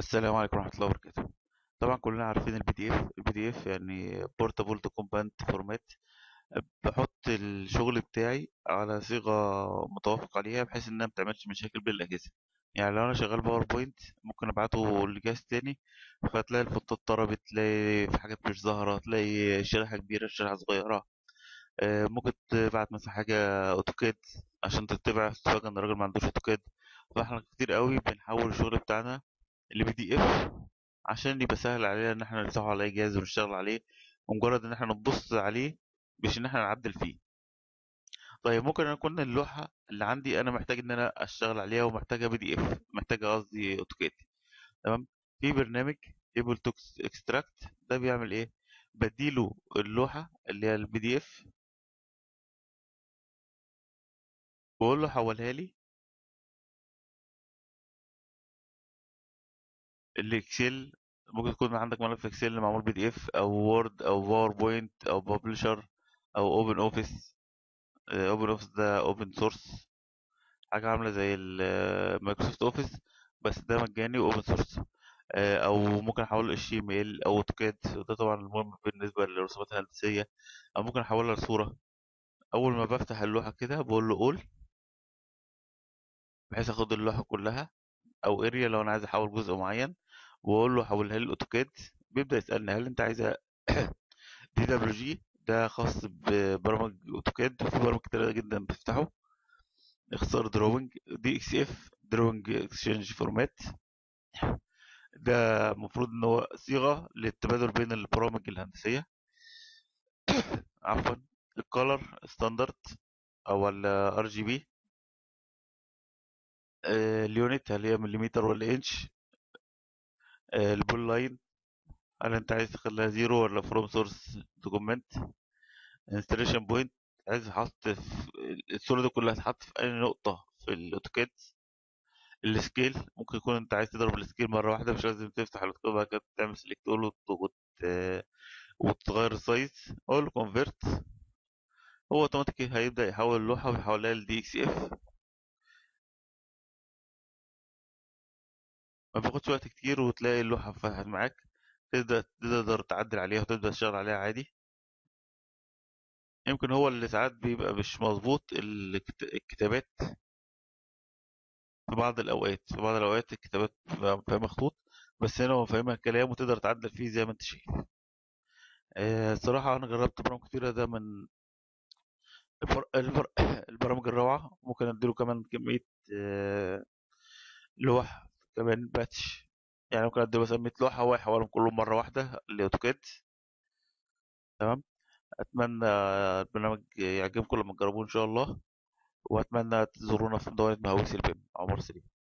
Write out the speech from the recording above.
السلام عليكم ورحمة الله وبركاته طبعا كلنا عارفين البي دي اف البي دي اف يعني بورتابل دوكيومنت فورمات بحط الشغل بتاعي على صيغة متوافق عليها بحيث انها ما تعملش مشاكل بين الأجهزة يعني لو انا شغال باوربوينت ممكن ابعته لجهاز تاني فتلاقي الفوتات ضربت تلاقي في حاجات مش ظاهرة تلاقي شريحة كبيرة شريحة صغيرة آه، ممكن تبعت مثلا حاجة اوتوكاد عشان تتبع تتفاجئ ان الراجل ما عندوش اوتوكاد فاحنا كتير قوي بنحول الشغل بتاعنا لبي دي اف عشان يبقى سهل علينا ان احنا نفتحه على اي جهاز ونشتغل عليه ومجرد ان احنا نبص عليه مش ان احنا نعدل فيه طيب ممكن أن يكون اللوحة اللي عندي انا محتاج ان انا اشتغل عليها ومحتاجة بي دي اف محتاجة قصدي اوتوكاد تمام في برنامج able to extract ده بيعمل ايه بديله اللوحة اللي هي البي دي اف بقول له حولها لي الاكسل ممكن تكون عندك ملف اكسل معمول بي دي اف او وورد او باوربوينت او ببلشر او اوبن اوفيس اوبن اوفيس ده اوبن سورس حاجه عامله زي المايكروسوفت اوفيس بس ده مجاني واوبن سورس او ممكن احوله اتش تي ام ال او اوتوكاد ده طبعا المهم بالنسبه للرسومات الهندسيه او ممكن احولها لصوره اول ما بفتح اللوحه كده بقول له اول بحيث اخد اللوحه كلها او اريا لو انا عايز احول جزء معين واقول له حولها لي الاوتوكاد بيبدا يسالني هل انت عايزها دي دبليو جي ده خاص ببرامج اوتوكاد في برامج كتير جدا بتفتحه اختصار دروينج دي اكس اف دروينج اكسشينج فورمات ده المفروض ان هو صيغه للتبادل بين البرامج الهندسيه عفوا الكولر ستاندرد او الار جي بي اليونت هل هي مليمتر ولا انش البول لاين هل انت عايز تخليها زيرو ولا فروم سورس دوكيمنت انستليشن بوينت عايز احط في الصوره دي كلها هتحط في اي نقطه في الاوتوكاد السكيل ممكن يكون انت عايز تضرب السكيل مره واحده مش لازم تفتح الاوتوكاد بعد كده تعمل سيلكت تقول وت... وتغير السايز اقول له كونفرت هو اوتوماتيكي هيبدا يحول اللوحه ويحولها لدي اكس اف ما بياخدش وقت كتير وتلاقي اللوحه فتحت معاك تبدا تقدر تعدل عليها وتبدا تشتغل عليها عادي يمكن هو اللي ساعات بيبقى مش مظبوط الكتابات في بعض الأوقات في بعض الأوقات الكتابات فاهمها خطوط بس هنا هو فاهمها كلام وتقدر تعدل فيه زي ما انت شايف آه، الصراحة أنا جربت برامج كتيرة ده من البر... البر... البرامج الروعة ممكن أديله كمان كمية آه، لوح كمان باتش يعني ممكن أديله مثلا 100 لوحة هو يحولهم كلهم مرة واحدة لأوتوكاد تمام أتمنى البرنامج يعجبكم لما تجربوه إن شاء الله وأتمنى تزورونا في مدونة مهووس البيم عمر سليم